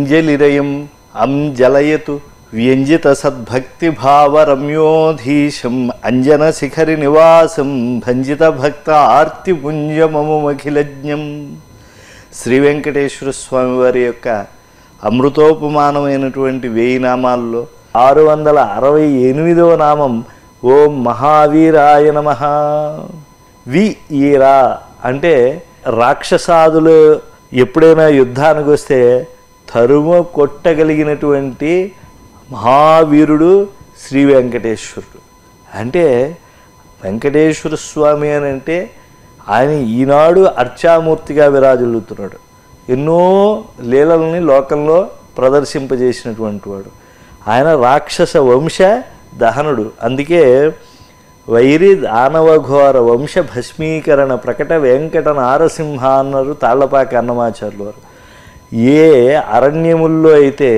అంజలిరయం అంజలయతు వ్యంజిత సద్భక్తిభావరమ్యోధీశం అంజన శిఖరి నివాసం భంజిత భక్త ఆర్తిపుంజమముమఖిలజ్ఞం శ్రీ వెంకటేశ్వర స్వామి వారి యొక్క అమృతోపమానమైనటువంటి వేయి నామాల్లో ఆరు వందల అరవై ఎనిమిదవ నామం ఓం మహావీరాయ నమ వి ఈరా అంటే రాక్షసాదులు ఎప్పుడైనా యుద్ధానికి వస్తే తరుము కొట్టగలిగినటువంటి మహావీరుడు శ్రీ వెంకటేశ్వరుడు అంటే వెంకటేశ్వర స్వామి అని అంటే ఆయన ఈనాడు అర్చామూర్తిగా విరాజిల్లుతున్నాడు ఎన్నో లీలల్ని లోకంలో ప్రదర్శింపజేసినటువంటి వాడు ఆయన రాక్షస వంశ దహనుడు అందుకే వైరి దానవఘోర వంశ భస్మీకరణ ప్రకట వెంకట నారసింహ అన్నారు తాళ్లపాక అన్నమాచార్యులు వారు ఏ అరణ్యముల్లో అయితే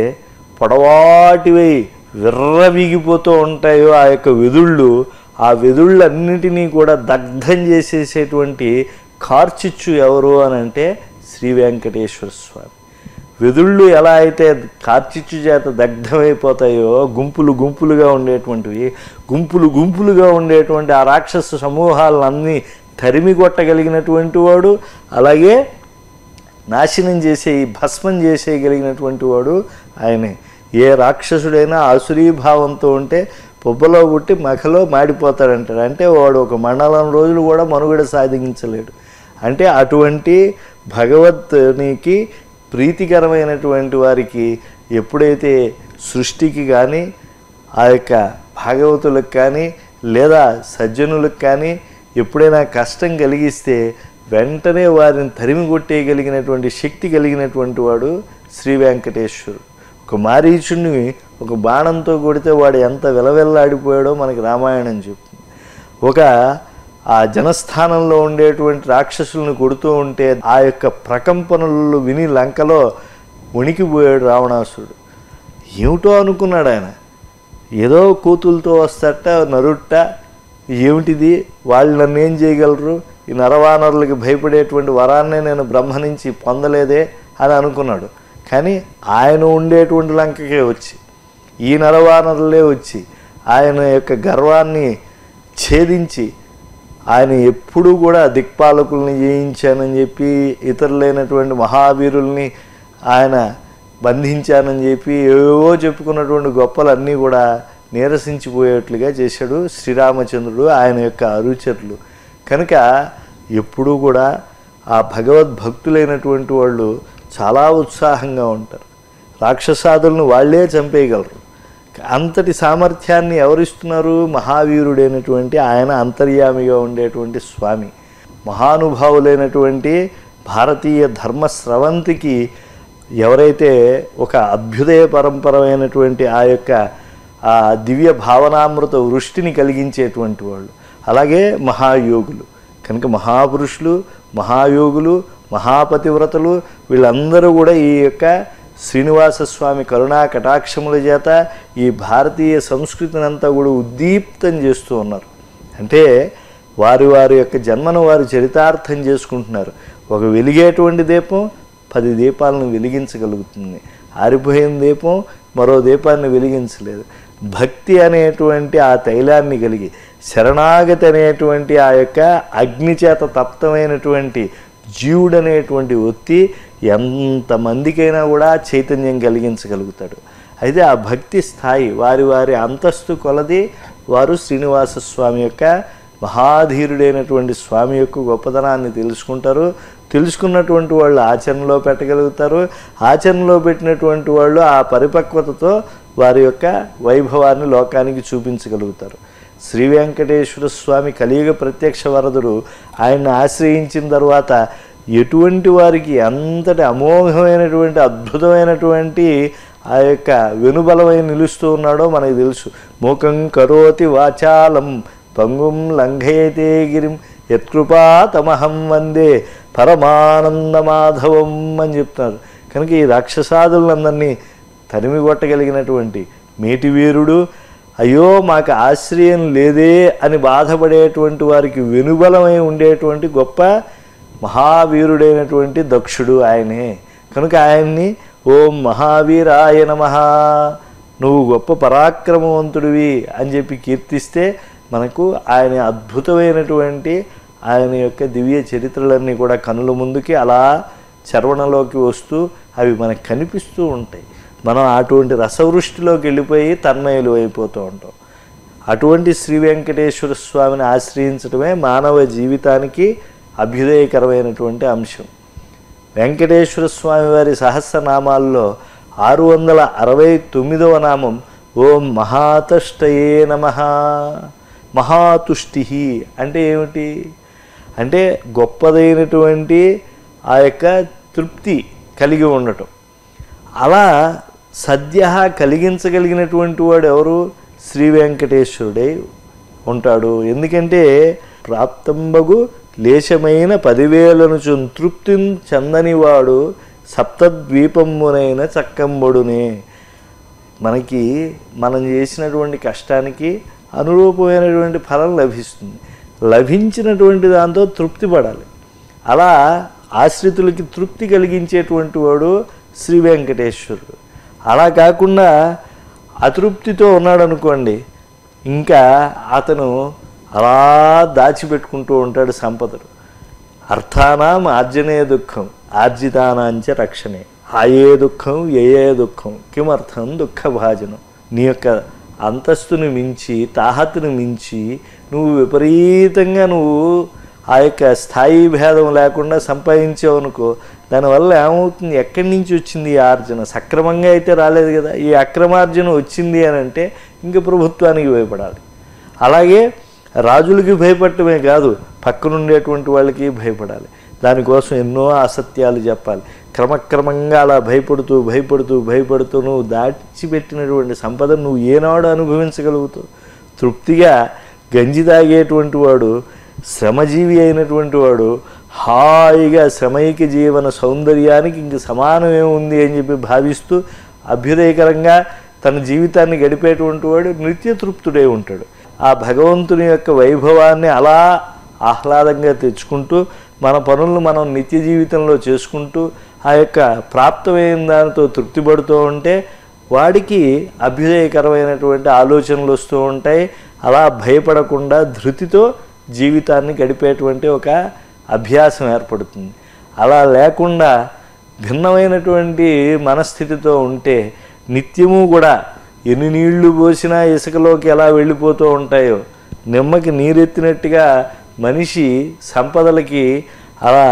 పొడవాటివై విర్రవీగిపోతూ ఉంటాయో ఆ యొక్క వెదుళ్ళు ఆ వెదుళ్ళన్నిటినీ కూడా దగ్ధం చేసేసేటువంటి కార్చిచ్చు ఎవరు అని అంటే శ్రీ వెంకటేశ్వర స్వామి వెదుళ్ళు ఎలా అయితే కార్చిచ్చు చేత దగ్ధమైపోతాయో గుంపులు గుంపులుగా ఉండేటువంటివి గుంపులు గుంపులుగా ఉండేటువంటి ఆ రాక్షస సమూహాలన్నీ తరిమి కొట్టగలిగినటువంటి వాడు అలాగే నాశనం చేసే భస్మం చేసేయగలిగినటువంటి వాడు ఆయనే ఏ రాక్షసుడైనా ఆసురీభావంతో ఉంటే పొబ్బలో పుట్టి మఖలో మాడిపోతాడంటాడు అంటే వాడు ఒక మండలం రోజులు కూడా మనుగడ సాధించలేడు అంటే అటువంటి భగవత్నికి ప్రీతికరమైనటువంటి వారికి ఎప్పుడైతే సృష్టికి కానీ ఆ యొక్క భాగవతులకు కానీ లేదా సజ్జనులకు కానీ ఎప్పుడైనా కష్టం కలిగిస్తే వెంటనే వారిని తరిమి కొట్టేయగలిగినటువంటి శక్తి కలిగినటువంటి వాడు శ్రీ వెంకటేశ్వరుడు ఒక మారీచుడిని ఒక బాణంతో కొడితే వాడు ఎంత విలవెల్లాడిపోయాడో మనకి రామాయణం చెప్తుంది ఒక ఆ జనస్థానంలో ఉండేటువంటి రాక్షసులను కొడుతూ ఉంటే ఆ యొక్క ప్రకంపనలు విని లంకలో వణికిపోయాడు రావణాసుడు ఏమిటో అనుకున్నాడు ఆయన ఏదో కూతులతో వస్తట నరుట్ట ఏమిటిది వాళ్ళు నన్ను ఏం చేయగలరు ఈ నరవానరులకి భయపడేటువంటి వరాన్నే నేను బ్రహ్మ నుంచి పొందలేదే అని అనుకున్నాడు కానీ ఆయన ఉండేటువంటి లంకకే వచ్చి ఈ నరవానరులే వచ్చి ఆయన యొక్క గర్వాన్ని ఛేదించి ఆయన ఎప్పుడూ కూడా దిక్పాలకుల్ని జయించానని చెప్పి ఇతరులైనటువంటి మహావీరుల్ని ఆయన బంధించానని చెప్పి ఏవో చెప్పుకున్నటువంటి గొప్పలన్నీ కూడా నీరసించిపోయేట్లుగా చేశాడు శ్రీరామచంద్రుడు ఆయన యొక్క అరుచరులు కనుక ఎప్పుడూ కూడా ఆ భగవద్భక్తులైనటువంటి వాళ్ళు చాలా ఉత్సాహంగా ఉంటారు రాక్షసాదులను వాళ్ళే చంపేయగలరు అంతటి సామర్థ్యాన్ని ఎవరిస్తున్నారు మహావీరుడైనటువంటి ఆయన అంతర్యామిగా ఉండేటువంటి స్వామి మహానుభావులైనటువంటి భారతీయ ధర్మ స్రవంతికి ఎవరైతే ఒక అభ్యుదయ పరంపరమైనటువంటి ఆ యొక్క ఆ దివ్య భావనామృత వృష్టిని కలిగించేటువంటి వాళ్ళు అలాగే మహాయోగులు కనుక మహాపురుషులు మహాయోగులు మహాపతివ్రతలు వీళ్ళందరూ కూడా ఈ యొక్క శ్రీనివాస స్వామి కరుణా కటాక్షముల చేత ఈ భారతీయ సంస్కృతిని అంతా కూడా ఉద్దీప్తం చేస్తూ ఉన్నారు అంటే వారి వారి యొక్క జన్మను వారు చరితార్థం చేసుకుంటున్నారు ఒక వెలిగేటువంటి దీపం పది దీపాలను వెలిగించగలుగుతుంది ఆరిపోయిన దీపం మరో దీపాన్ని వెలిగించలేదు భక్తి అనేటువంటి ఆ తైలాన్ని కలిగి శరణాగతి అనేటువంటి ఆ యొక్క అగ్ని చేత తప్తమైనటువంటి జీవుడు అనేటువంటి ఒత్తి ఎంతమందికైనా కూడా చైతన్యం కలిగించగలుగుతాడు అయితే ఆ భక్తి స్థాయి వారి వారి అంతస్తు కొలది వారు శ్రీనివాస స్వామి యొక్క మహాధీరుడైనటువంటి స్వామి యొక్క గొప్పతనాన్ని తెలుసుకుంటారు తెలుసుకున్నటువంటి వాళ్ళు ఆచరణలో పెట్టగలుగుతారు ఆచరణలో పెట్టినటువంటి వాళ్ళు ఆ పరిపక్వతతో వారి యొక్క వైభవాన్ని లోకానికి చూపించగలుగుతారు శ్రీ వెంకటేశ్వర స్వామి కలియుగ ప్రత్యక్ష వరదుడు ఆయన్ని ఆశ్రయించిన తర్వాత ఎటువంటి వారికి అంతటి అమోఘమైనటువంటి అద్భుతమైనటువంటి ఆ యొక్క వెనుబలమై నిలుస్తూ ఉన్నాడో మనకు తెలుసు మూకం కరోతి వాచాలం పంగుం లంఘయతే గిరిం యత్కృపాతమహం వందే పరమానందమాధవం అని చెప్తున్నారు కనుక ఈ రాక్షసాదులందరినీ తరిమి కొట్టగలిగినటువంటి మేటి వీరుడు అయ్యో మాకు ఆశ్రయం లేదే అని బాధపడేటువంటి వారికి వెనుబలమై ఉండేటువంటి గొప్ప మహావీరుడైనటువంటి దక్షుడు ఆయనే కనుక ఆయన్ని ఓం మహావీరాయ నమ నువ్వు గొప్ప పరాక్రమవంతుడివి అని చెప్పి కీర్తిస్తే మనకు ఆయన అద్భుతమైనటువంటి ఆయన యొక్క దివ్య చరిత్రలన్నీ కూడా కనుల ముందుకి అలా చర్వణలోకి వస్తూ అవి మనకు కనిపిస్తూ ఉంటాయి మనం అటువంటి రసవృష్టిలోకి వెళ్ళిపోయి తన్మయులు అయిపోతూ ఉంటాం అటువంటి శ్రీ వెంకటేశ్వర స్వామిని ఆశ్రయించడమే మానవ జీవితానికి అభ్యుదయకరమైనటువంటి అంశం వెంకటేశ్వర స్వామి వారి సహస్రనామాల్లో ఆరు వందల అరవై తొమ్మిదవ నామం ఓం మహాతష్టయే నమ మహాతుష్టి అంటే ఏమిటి అంటే గొప్పదైనటువంటి ఆ యొక్క తృప్తి కలిగి ఉండటం అలా సద్య కలిగించగలిగినటువంటి వాడు ఎవరు శ్రీ వెంకటేశ్వరుడై ఉంటాడు ఎందుకంటే ప్రాప్తంబగు లేశమైన పదివేలను తృప్తిని చెందనివాడు సప్తద్వీపమునైన చక్కంబడునే మనకి మనం చేసినటువంటి కష్టానికి అనురూపమైనటువంటి ఫలం లభిస్తుంది లభించినటువంటి దాంతో తృప్తి పడాలి అలా ఆశ్రితులకి తృప్తి కలిగించేటువంటి వాడు శ్రీ వెంకటేశ్వరుడు అలా కాకుండా అతృప్తితో ఉన్నాడు అనుకోండి ఇంకా అతను అలా దాచిపెట్టుకుంటూ ఉంటాడు సంపదలు అర్థానాం ఆర్జనే దుఃఖం ఆర్జితానాంచ రక్షణే ఆయే దుఃఖం ఏ ఏ దుఃఖం కిమర్థం దుఃఖభాజనం నీ యొక్క అంతస్తుని మించి తాహతుని మించి నువ్వు విపరీతంగా నువ్వు ఆ యొక్క స్థాయి భేదం లేకుండా సంపాదించావు అనుకో దానివల్ల ఏమవుతుంది ఎక్కడి నుంచి వచ్చింది ఈ ఆర్జన సక్రమంగా అయితే రాలేదు కదా ఈ అక్రమార్జన వచ్చింది అని అంటే ఇంక ప్రభుత్వానికి భయపడాలి అలాగే రాజులకి భయపడటమే కాదు పక్కనుండేటువంటి వాళ్ళకి భయపడాలి దానికోసం ఎన్నో అసత్యాలు చెప్పాలి క్రమక్రమంగా అలా భయపడుతూ భయపడుతూ భయపడుతూ నువ్వు దాచిపెట్టినటువంటి సంపద నువ్వు ఏనాడు అనుభవించగలుగుతావు తృప్తిగా గంజి తాగేటువంటి వాడు శ్రమజీవి అయినటువంటి వాడు హాయిగా శ్రమైక జీవన సౌందర్యానికి ఇంక సమానమే ఉంది అని చెప్పి భావిస్తూ అభ్యుదయకరంగా తన జీవితాన్ని గడిపేటువంటి వాడు నిత్య తృప్తుడై ఉంటాడు ఆ భగవంతుని యొక్క వైభవాన్ని అలా ఆహ్లాదంగా తెచ్చుకుంటూ మన పనులను మనం నిత్య జీవితంలో చేసుకుంటూ ఆ యొక్క ప్రాప్తమైన దానితో తృప్తి పడుతూ ఉంటే వాడికి అభ్యుదయకరమైనటువంటి ఆలోచనలు వస్తూ ఉంటాయి అలా భయపడకుండా ధృతితో జీవితాన్ని గడిపేటువంటి ఒక అభ్యాసం ఏర్పడుతుంది అలా లేకుండా భిన్నమైనటువంటి మనస్థితితో ఉంటే నిత్యము కూడా ఎన్ని నీళ్లు పోసినా ఇసుకలోకి ఎలా వెళ్ళిపోతూ ఉంటాయో నిమ్మకి నీరెత్తినట్టుగా మనిషి సంపదలకి అలా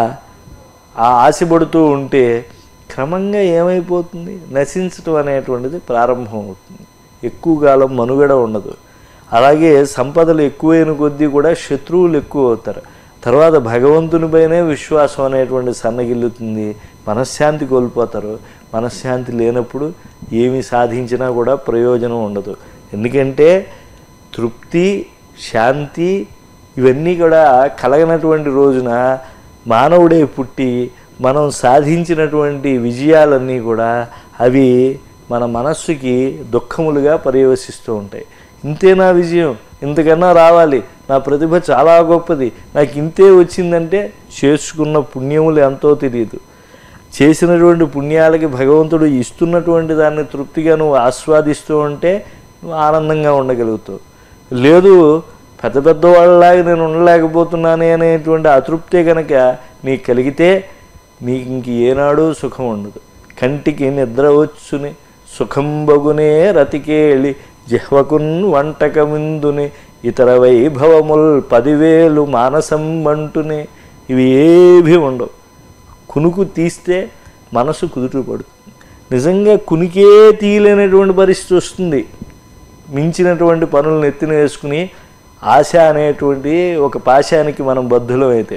ఆ ఆశపడుతూ ఉంటే క్రమంగా ఏమైపోతుంది నశించటం అనేటువంటిది ప్రారంభం అవుతుంది ఎక్కువ కాలం మనుగడ ఉండదు అలాగే సంపదలు ఎక్కువైన కొద్దీ కూడా శత్రువులు ఎక్కువ అవుతారు తర్వాత భగవంతునిపైనే విశ్వాసం అనేటువంటి సన్నగిల్లుతుంది మనశ్శాంతి కోల్పోతారు మనశ్శాంతి లేనప్పుడు ఏమి సాధించినా కూడా ప్రయోజనం ఉండదు ఎందుకంటే తృప్తి శాంతి ఇవన్నీ కూడా కలగనటువంటి రోజున మానవుడే పుట్టి మనం సాధించినటువంటి విజయాలన్నీ కూడా అవి మన మనస్సుకి దుఃఖములుగా పర్యవసిస్తూ ఉంటాయి ఇంతే నా విజయం ఇంతకన్నా రావాలి నా ప్రతిభ చాలా గొప్పది నాకు ఇంతే వచ్చిందంటే చేసుకున్న పుణ్యములు ఎంతో తెలియదు చేసినటువంటి పుణ్యాలకి భగవంతుడు ఇస్తున్నటువంటి దాన్ని తృప్తిగా నువ్వు ఆస్వాదిస్తూ ఉంటే నువ్వు ఆనందంగా ఉండగలుగుతావు లేదు పెద్ద పెద్ద వాళ్ళలాగా నేను ఉండలేకపోతున్నానే అనేటువంటి అతృప్తే కనుక నీకు కలిగితే నీకు ఇంక ఏనాడు సుఖం ఉండదు కంటికి నిద్ర వచ్చుని సుఖం బగునే రతికేళి జిహ్వకున్ వంటకమిందుని ఇతర వైభవముల్ పదివేలు మానసం అంటునే ఇవి ఏవి ఉండవు కునుకు తీస్తే మనసు కుదుట పడుతుంది నిజంగా కునికే తీయలేనటువంటి పరిస్థితి వస్తుంది మించినటువంటి పనులను ఎత్తిన వేసుకుని ఆశ అనేటువంటి ఒక పాశానికి మనం బద్ధులం అయితే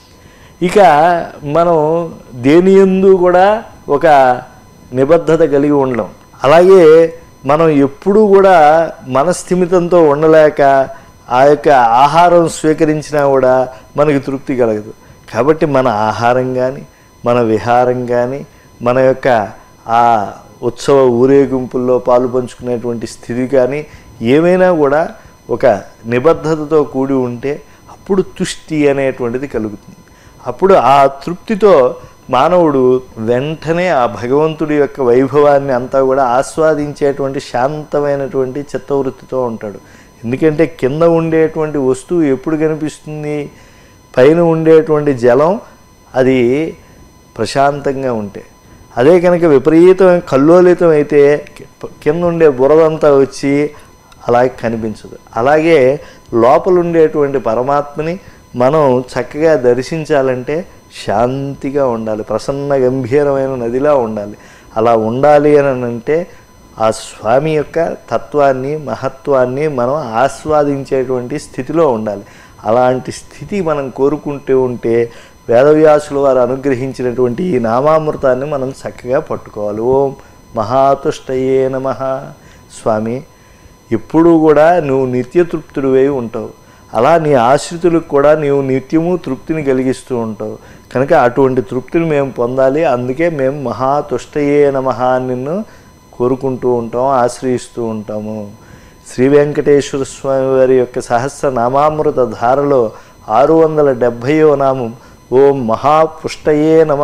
ఇక మనం దేని ఎందు కూడా ఒక నిబద్ధత కలిగి ఉండడం అలాగే మనం ఎప్పుడూ కూడా మనస్థిమితంతో ఉండలేక ఆ యొక్క ఆహారం స్వీకరించినా కూడా మనకి తృప్తి కలగదు కాబట్టి మన ఆహారం కానీ మన విహారం కానీ మన యొక్క ఆ ఉత్సవ ఊరేగింపుల్లో పాలు పంచుకునేటువంటి స్థితి కానీ ఏమైనా కూడా ఒక నిబద్ధతతో కూడి ఉంటే అప్పుడు తుష్టి అనేటువంటిది కలుగుతుంది అప్పుడు ఆ తృప్తితో మానవుడు వెంటనే ఆ భగవంతుడి యొక్క వైభవాన్ని అంతా కూడా ఆస్వాదించేటువంటి శాంతమైనటువంటి చిత్తవృత్తితో ఉంటాడు ఎందుకంటే కింద ఉండేటువంటి వస్తువు ఎప్పుడు కనిపిస్తుంది పైన ఉండేటువంటి జలం అది ప్రశాంతంగా ఉంటే అదే కనుక విపరీతమైన కల్లోలితం అయితే కింద ఉండే బురదంతా వచ్చి అలాగే కనిపించదు అలాగే లోపల ఉండేటువంటి పరమాత్మని మనం చక్కగా దర్శించాలంటే శాంతిగా ఉండాలి ప్రసన్న గంభీరమైన నదిలా ఉండాలి అలా ఉండాలి అని అంటే ఆ స్వామి యొక్క తత్వాన్ని మహత్వాన్ని మనం ఆస్వాదించేటువంటి స్థితిలో ఉండాలి అలాంటి స్థితి మనం కోరుకుంటూ ఉంటే వేదవ్యాసుల వారు అనుగ్రహించినటువంటి ఈ నామామృతాన్ని మనం చక్కగా పట్టుకోవాలి ఓం మహాతుష్టయే నమ స్వామి ఎప్పుడూ కూడా నువ్వు నిత్య తృప్తుడివై ఉంటావు అలా నీ ఆశ్రితులకు కూడా నీవు నిత్యము తృప్తిని కలిగిస్తూ ఉంటావు కనుక అటువంటి తృప్తిని మేము పొందాలి అందుకే మేము మహాతుష్టయే నమ నిన్ను కోరుకుంటూ ఉంటాం ఆశ్రయిస్తూ ఉంటాము శ్రీ వెంకటేశ్వర స్వామి వారి యొక్క సహస్ర నామామృత ధారలో ఆరు వందల డెబ్భైవ నామం ఓం మహాపుష్టయే నమ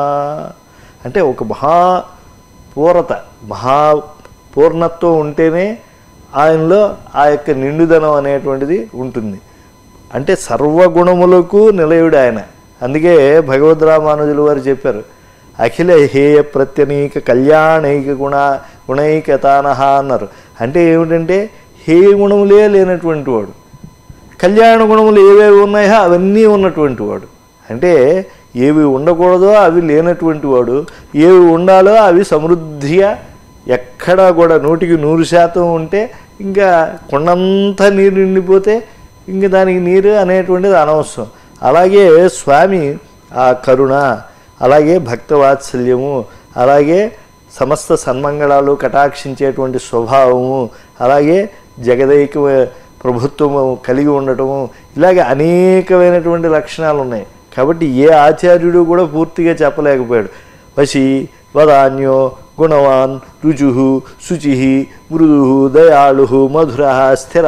అంటే ఒక మహా పూరత మహా పూర్ణత్వం ఉంటేనే ఆయనలో ఆ యొక్క నిండుదనం అనేటువంటిది ఉంటుంది అంటే సర్వగుణములకు నిలయుడు ఆయన అందుకే భగవద్ రామానుజులు వారు చెప్పారు అఖిల హేయ ప్రత్యనీక కళ్యాణైక గుణ గుణైకతానహ అన్నారు అంటే ఏమిటంటే హేయ గుణములే లేనటువంటి వాడు కళ్యాణ గుణములు ఏవేవి ఉన్నాయో అవన్నీ ఉన్నటువంటి వాడు అంటే ఏవి ఉండకూడదో అవి లేనటువంటి వాడు ఏవి ఉండాలో అవి సమృద్ధిగా ఎక్కడా కూడా నూటికి నూరు శాతం ఉంటే ఇంకా కొండంతా నీరు నిండిపోతే ఇంక దానికి నీరు అనేటువంటిది అనవసరం అలాగే స్వామి ఆ కరుణ అలాగే భక్తవాత్సల్యము అలాగే సమస్త సన్మంగళాలు కటాక్షించేటువంటి స్వభావము అలాగే జగదైక ప్రభుత్వము కలిగి ఉండటము ఇలాగే అనేకమైనటువంటి లక్షణాలు ఉన్నాయి కాబట్టి ఏ ఆచార్యుడు కూడా పూర్తిగా చెప్పలేకపోయాడు వశి వదాన్యో గుణవాన్ రుచు శుచి మృదు దయాళు మధుర స్థిర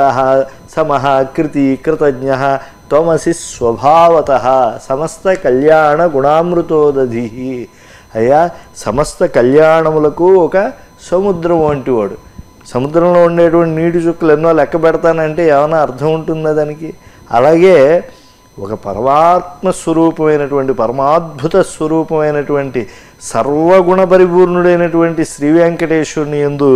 సమః కృతి కృతజ్ఞ త్వమసి స్వభావత సమస్త కళ్యాణ గుణామృతోదధి అయ్యా సమస్త కళ్యాణములకు ఒక సముద్రం వంటివాడు సముద్రంలో ఉండేటువంటి నీటి చుక్కలు ఎన్నో లెక్క పెడతానంటే ఏమైనా అర్థం ఉంటుందా దానికి అలాగే ఒక పరమాత్మ స్వరూపమైనటువంటి పరమాద్భుత స్వరూపమైనటువంటి సర్వగుణ పరిపూర్ణుడైనటువంటి శ్రీ వెంకటేశ్వరుని ఎందు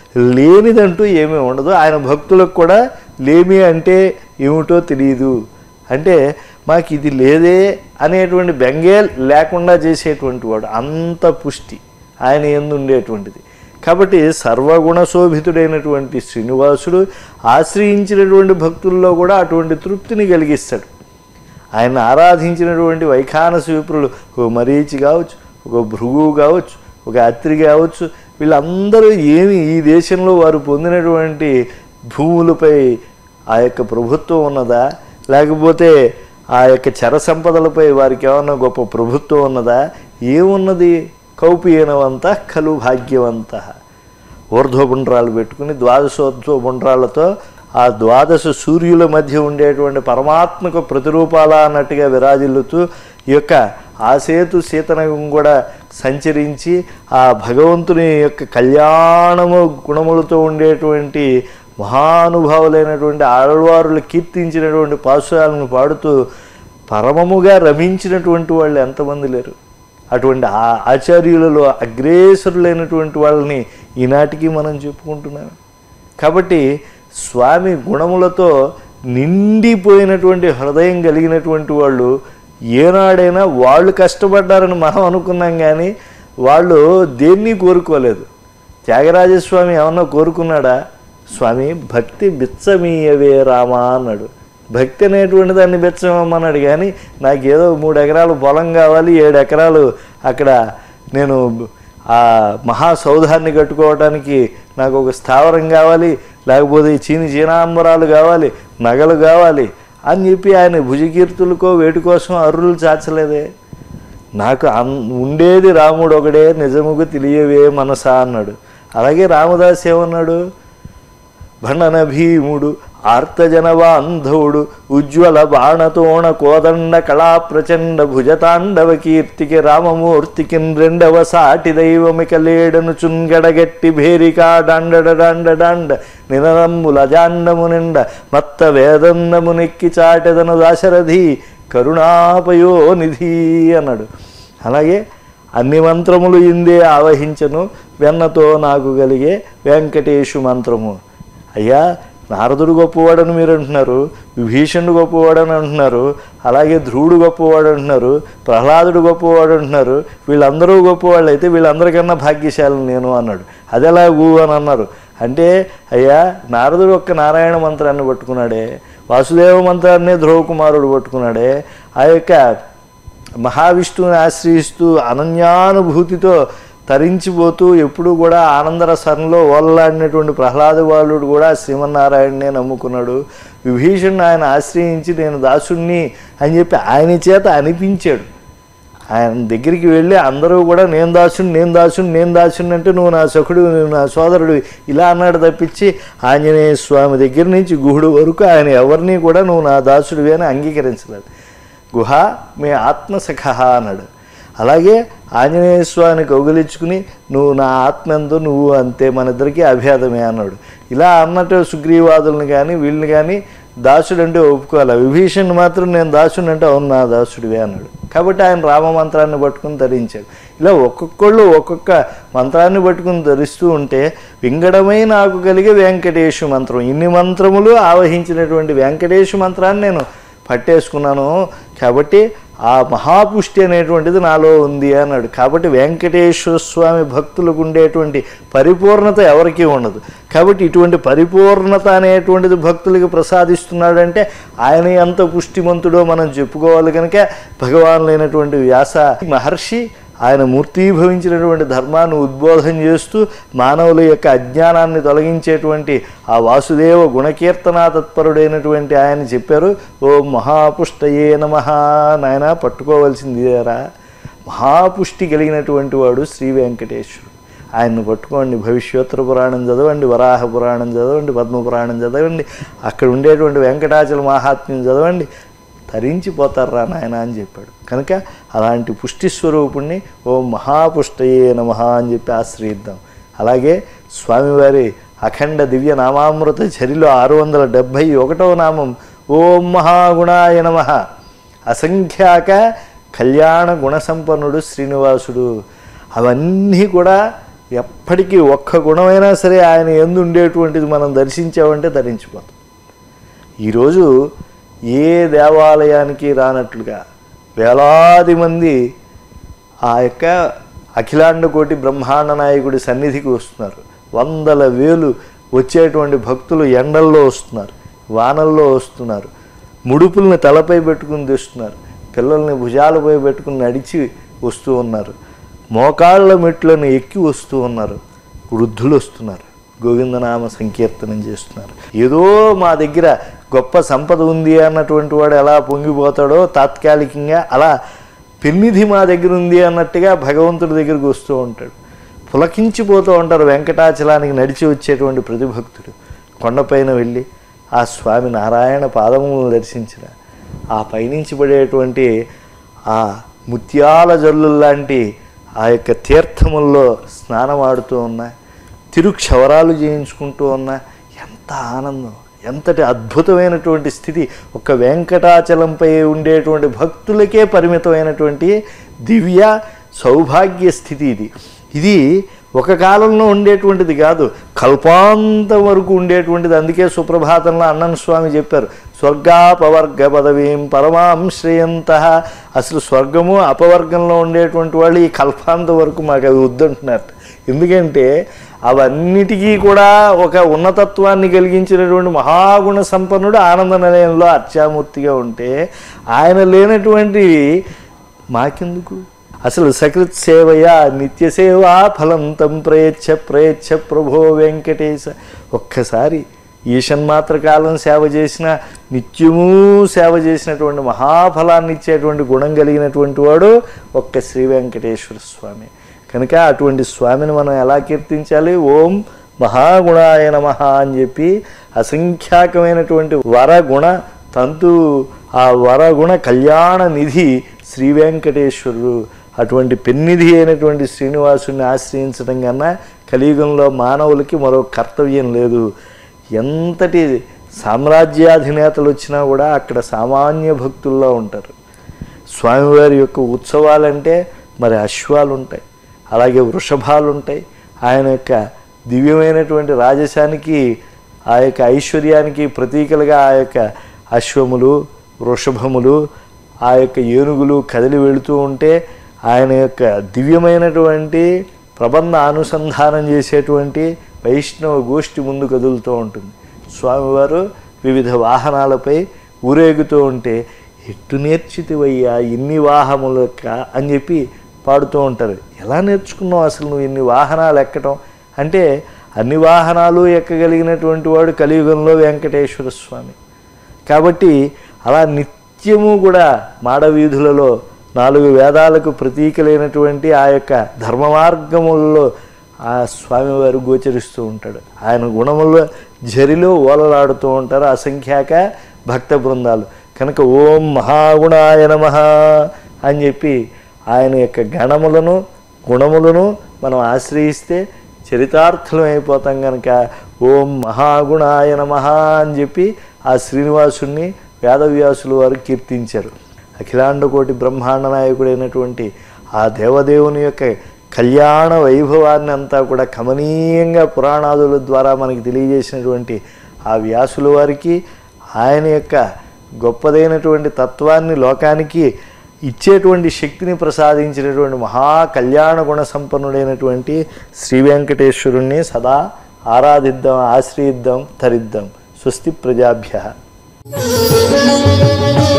లేనిదంటూ ఏమీ ఉండదు ఆయన భక్తులకు కూడా లేమి అంటే ఏమిటో తెలియదు అంటే మాకు ఇది లేదే అనేటువంటి బెంగే లేకుండా చేసేటువంటి వాడు అంత పుష్టి ఆయన ఎందు ఉండేటువంటిది కాబట్టి సర్వగుణ శోభితుడైనటువంటి శ్రీనివాసుడు ఆశ్రయించినటువంటి భక్తుల్లో కూడా అటువంటి తృప్తిని కలిగిస్తాడు ఆయన ఆరాధించినటువంటి వైఖానస విప్రులు ఒక మరీచి కావచ్చు ఒక భృగు కావచ్చు ఒక అత్రి కావచ్చు వీళ్ళందరూ ఏమి ఈ దేశంలో వారు పొందినటువంటి భూములపై ఆ యొక్క ప్రభుత్వం ఉన్నదా లేకపోతే ఆ యొక్క చర సంపదలపై వారికి ఏమన్నా గొప్ప ప్రభుత్వం ఉన్నదా ఏమున్నది కౌపీయనవంత ఖలు భాగ్యవంత ఊర్ధ్వపుండ్రాలు పెట్టుకుని ద్వాదశోర్ధ్వపుండ్రాలతో ఆ ద్వాదశ సూర్యుల మధ్య ఉండేటువంటి పరమాత్మక ప్రతిరూపాల అన్నట్టుగా విరాజిల్లుతూ ఈ యొక్క ఆ సేతు సీతనగం కూడా సంచరించి ఆ భగవంతుని యొక్క కళ్యాణము గుణములతో ఉండేటువంటి మహానుభావులైనటువంటి ఆడవారులు కీర్తించినటువంటి పాశురాలను పాడుతూ పరమముగా రమించినటువంటి వాళ్ళు ఎంతమంది లేరు అటువంటి ఆ ఆచార్యులలో అగ్రేసరులైనటువంటి వాళ్ళని ఈనాటికి మనం చెప్పుకుంటున్నాం కాబట్టి స్వామి గుణములతో నిండిపోయినటువంటి హృదయం కలిగినటువంటి వాళ్ళు ఏనాడైనా వాళ్ళు కష్టపడ్డారని మనం అనుకున్నాం కానీ వాళ్ళు దేన్ని కోరుకోలేదు త్యాగరాజస్వామి ఏమన్నా కోరుకున్నాడా స్వామి భక్తి బిచ్చమీయవే రామా అన్నాడు భక్తి అనేటువంటి దాన్ని బిచ్చమన్నాడు కానీ నాకు ఏదో మూడు ఎకరాలు పొలం కావాలి ఏడు ఎకరాలు అక్కడ నేను ఆ మహాసౌధాన్ని కట్టుకోవడానికి నాకు ఒక స్థావరం కావాలి లేకపోతే చీని చీనాంబరాలు కావాలి నగలు కావాలి అని చెప్పి ఆయన భుజకీర్తులకో వేటి కోసం అర్రులు చాచలేదే నాకు అన్ ఉండేది రాముడు ఒకడే నిజముకు తెలియవే మనసా అన్నాడు అలాగే రామదాస్ ఏమన్నాడు భండన భీముడు ఆర్తజనవాంధవుడు ఉజ్వల బాణతోణ కోదండ కళా ప్రచండ భుజతాండవ కీర్తికి రామమూర్తికి రెండవ సాటి దైవమిక లేడను చున్గడగట్టి భేరికా డాండడ డాండ డాండ నినరమ్ముల జాండము నిండ మత్త వేదన్నము నెక్కి చాటెదను దాశరథి కరుణాపయో నిధి అన్నాడు అలాగే అన్ని మంత్రములు ఇందే ఆవహించను వెన్నతో నాకు కలిగే వెంకటేశు మంత్రము అయ్యా నారదుడు గొప్పవాడని మీరు అంటున్నారు విభీషణుడు గొప్పవాడని అంటున్నారు అలాగే ధ్రువుడు గొప్పవాడు అంటున్నారు ప్రహ్లాదుడు గొప్పవాడు అంటున్నారు వీళ్ళందరూ గొప్పవాళ్ళు అయితే వీళ్ళందరికన్నా భాగ్యశాలి నేను అన్నాడు అది ఎలాగూ అని అన్నారు అంటే అయ్యా నారదుడు ఒక్క నారాయణ మంత్రాన్ని పట్టుకున్నాడే వాసుదేవ మంత్రాన్ని ధ్రువ కుమారుడు పట్టుకున్నాడే ఆ యొక్క మహావిష్ణువుని ఆశ్రయిస్తూ అనన్యానుభూతితో తరించిపోతూ ఎప్పుడూ కూడా ఆనందరసంలో ఓలలాడినటువంటి ప్రహ్లాద బాలుడు కూడా శ్రీమన్నారాయణనే నమ్ముకున్నాడు విభీషణుడు ఆయన ఆశ్రయించి నేను దాసుణ్ణి అని చెప్పి ఆయన చేత అనిపించాడు ఆయన దగ్గరికి వెళ్ళి అందరూ కూడా నేను దాసుని నేను దాసుని నేను దాసుని అంటే నువ్వు నా సఖుడు నువ్వు నా సోదరుడు ఇలా అన్నాడు తప్పించి ఆంజనేయ స్వామి దగ్గర నుంచి గుహుడు వరకు ఆయన ఎవరిని కూడా నువ్వు నా దాసుడివి అని అంగీకరించలేదు గుహ మీ ఆత్మసఖ అన్నాడు అలాగే ఆంజనేయ స్వామిని కౌగిలించుకుని నువ్వు నా ఆత్మంతో నువ్వు అంతే మన ఇద్దరికీ అభేదమే అన్నాడు ఇలా అన్నట్టు సుగ్రీవాదుల్ని కానీ వీళ్ళని కానీ దాసుడు అంటే ఒప్పుకోవాలి విభీషణ్ మాత్రం నేను దాసుని అంటే అవును నా దాసుడివే అన్నాడు కాబట్టి ఆయన రామ మంత్రాన్ని పట్టుకుని ధరించాడు ఇలా ఒక్కొక్కళ్ళు ఒక్కొక్క మంత్రాన్ని పట్టుకుని ధరిస్తూ ఉంటే వింగడమై నాకు కలిగే వెంకటేశు మంత్రం ఇన్ని మంత్రములు ఆవహించినటువంటి వెంకటేశు మంత్రాన్ని నేను పట్టేసుకున్నాను కాబట్టి ఆ మహాపుష్టి అనేటువంటిది నాలో ఉంది అన్నాడు కాబట్టి వెంకటేశ్వర స్వామి భక్తులకు ఉండేటువంటి పరిపూర్ణత ఎవరికీ ఉండదు కాబట్టి ఇటువంటి పరిపూర్ణత అనేటువంటిది భక్తులకి ప్రసాదిస్తున్నాడంటే ఆయన ఎంత పుష్టిమంతుడో మనం చెప్పుకోవాలి కనుక భగవానులైనటువంటి వ్యాస మహర్షి ఆయన మూర్తీభవించినటువంటి ధర్మాన్ని ఉద్బోధన చేస్తూ మానవుల యొక్క అజ్ఞానాన్ని తొలగించేటువంటి ఆ వాసుదేవ గుణకీర్తనా తత్పరుడైనటువంటి ఆయన చెప్పారు ఓ మహాపుష్టయే నమ నాయన పట్టుకోవలసింది ఇదేరా మహాపుష్టి కలిగినటువంటి వాడు శ్రీ వెంకటేశ్వరుడు ఆయన్ని పట్టుకోండి భవిష్యోత్తర పురాణం చదవండి వరాహ పురాణం చదవండి పద్మ పురాణం చదవండి అక్కడ ఉండేటువంటి వెంకటాచల మహాత్మ్యం చదవండి తరించిపోతారా నాయన అని చెప్పాడు కనుక అలాంటి పుష్టి స్వరూపుణ్ణి ఓ మహాపుష్టయే నమ అని చెప్పి ఆశ్రయిద్దాం అలాగే స్వామివారి అఖండ దివ్య నామామృత చరిలో ఆరు వందల డెబ్భై ఒకటవ నామం ఓం మహాగుణాయ నమ అసంఖ్యాక కళ్యాణ గుణసంపన్నుడు శ్రీనివాసుడు అవన్నీ కూడా ఎప్పటికీ ఒక్క గుణమైనా సరే ఆయన ఎందు ఉండేటువంటిది మనం దర్శించామంటే ధరించిపోతాం ఈరోజు ఏ దేవాలయానికి రానట్లుగా వేలాది మంది ఆ యొక్క అఖిలాండ కోటి బ్రహ్మాండ నాయకుడి సన్నిధికి వస్తున్నారు వందల వేలు వచ్చేటువంటి భక్తులు ఎండల్లో వస్తున్నారు వానల్లో వస్తున్నారు ముడుపుల్ని తలపై పెట్టుకుని తెస్తున్నారు పిల్లల్ని భుజాలపై పెట్టుకుని నడిచి వస్తూ ఉన్నారు మోకాళ్ళ మెట్లను ఎక్కి వస్తూ ఉన్నారు వృద్ధులు వస్తున్నారు గోవిందనామ సంకీర్తనం చేస్తున్నారు ఏదో మా దగ్గర గొప్ప సంపద ఉంది అన్నటువంటి వాడు ఎలా పొంగిపోతాడో తాత్కాలికంగా అలా పెన్నిధి మా దగ్గర ఉంది అన్నట్టుగా భగవంతుడి దగ్గరికి వస్తూ ఉంటాడు పులకించిపోతూ ఉంటారు వెంకటాచలానికి నడిచి వచ్చేటువంటి ప్రతిభక్తుడు కొండపైన వెళ్ళి ఆ స్వామి నారాయణ పాదములను దర్శించిన ఆ పైనుంచి పడేటువంటి ఆ ముత్యాల జల్లు లాంటి ఆ యొక్క తీర్థముల్లో స్నానమాడుతూ ఉన్నా తిరుక్షవరాలు చేయించుకుంటూ ఉన్నా ఎంత ఆనందం ఎంతటి అద్భుతమైనటువంటి స్థితి ఒక వెంకటాచలంపై ఉండేటువంటి భక్తులకే పరిమితమైనటువంటి దివ్య సౌభాగ్య స్థితి ఇది ఇది ఒక కాలంలో ఉండేటువంటిది కాదు కల్పాంతం వరకు ఉండేటువంటిది అందుకే సుప్రభాతంలో అన్నన్ స్వామి చెప్పారు స్వర్గాపవర్గ పదవీం పరమాం శ్రేయంత అసలు స్వర్గము అపవర్గంలో ఉండేటువంటి వాళ్ళు ఈ కల్పాంతం వరకు మాకు అవి వద్దంటున్నారు ఎందుకంటే అవన్నిటికీ కూడా ఒక ఉన్నతత్వాన్ని కలిగించినటువంటి మహాగుణ సంపన్నుడు ఆనంద నిలయంలో అర్చామూర్తిగా ఉంటే ఆయన లేనటువంటి మాకెందుకు అసలు సకృత్ సేవయా నిత్య సేవా ఫలం తం ప్రయచ్ఛ ప్రయచ్ఛ ప్రభో వెంకటేశ ఒక్కసారి ఈషన్మాత్ర కాలం సేవ చేసిన నిత్యము సేవ చేసినటువంటి మహాఫలాన్ని ఇచ్చేటువంటి గుణం కలిగినటువంటి వాడు ఒక్క శ్రీ వెంకటేశ్వర స్వామి కనుక అటువంటి స్వామిని మనం ఎలా కీర్తించాలి ఓం మహాగుణాయ నమః అని చెప్పి అసంఖ్యాకమైనటువంటి వరగుణ తంతు ఆ వరగుణ కళ్యాణ నిధి శ్రీ వెంకటేశ్వరుడు అటువంటి పెన్నిధి అయినటువంటి శ్రీనివాసుని ఆశ్రయించడం కన్నా కలియుగంలో మానవులకి మరో కర్తవ్యం లేదు ఎంతటి సామ్రాజ్యాధినేతలు వచ్చినా కూడా అక్కడ సామాన్య భక్తుల్లో ఉంటారు స్వామివారి యొక్క ఉత్సవాలంటే మరి అశ్వాలు ఉంటాయి అలాగే వృషభాలు ఉంటాయి ఆయన యొక్క దివ్యమైనటువంటి రాజశానికి ఆ యొక్క ఐశ్వర్యానికి ప్రతీకలుగా ఆ యొక్క అశ్వములు వృషభములు ఆ యొక్క ఏనుగులు కదిలి వెళుతూ ఉంటే ఆయన యొక్క దివ్యమైనటువంటి ప్రబంధ అనుసంధానం చేసేటువంటి వైష్ణవ గోష్ఠి ముందు కదులుతూ ఉంటుంది స్వామివారు వివిధ వాహనాలపై ఊరేగుతూ ఉంటే ఎట్టు నేర్చితివయ్యా ఇన్ని వాహములక అని చెప్పి పాడుతూ ఉంటారు ఎలా నేర్చుకున్నావు అసలు నువ్వు ఇన్ని వాహనాలు ఎక్కటం అంటే అన్ని వాహనాలు ఎక్కగలిగినటువంటి వాడు కలియుగంలో వెంకటేశ్వర స్వామి కాబట్టి అలా నిత్యము కూడా మాడవీధులలో నాలుగు వేదాలకు ప్రతీకలైనటువంటి ఆ యొక్క ధర్మ మార్గములలో ఆ స్వామివారు గోచరిస్తూ ఉంటాడు ఆయన గుణముల జరిలో ఓలలాడుతూ ఉంటారు అసంఖ్యాక భక్త బృందాలు కనుక ఓం మహాగుణాయ నమ అని చెప్పి ఆయన యొక్క గణములను గుణములను మనం ఆశ్రయిస్తే చరితార్థులం అయిపోతాం కనుక ఓం మహాగుణాయ నమ అని చెప్పి ఆ శ్రీనివాసుణ్ణి వేదవ్యాసులు వారు కీర్తించారు అఖిలాండకోటి బ్రహ్మాండ నాయకుడైనటువంటి ఆ దేవదేవుని యొక్క కళ్యాణ వైభవాన్ని అంతా కూడా కమనీయంగా పురాణాదుల ద్వారా మనకి తెలియజేసినటువంటి ఆ వ్యాసుల వారికి ఆయన యొక్క గొప్పదైనటువంటి తత్వాన్ని లోకానికి ఇచ్చేటువంటి శక్తిని ప్రసాదించినటువంటి మహా కళ్యాణ గుణ సంపన్నుడైనటువంటి శ్రీ వెంకటేశ్వరుణ్ణి సదా ఆరాధిద్దాం ఆశ్రయిద్దాం తరిద్దాం స్వస్తి ప్రజాభ్య Thank you.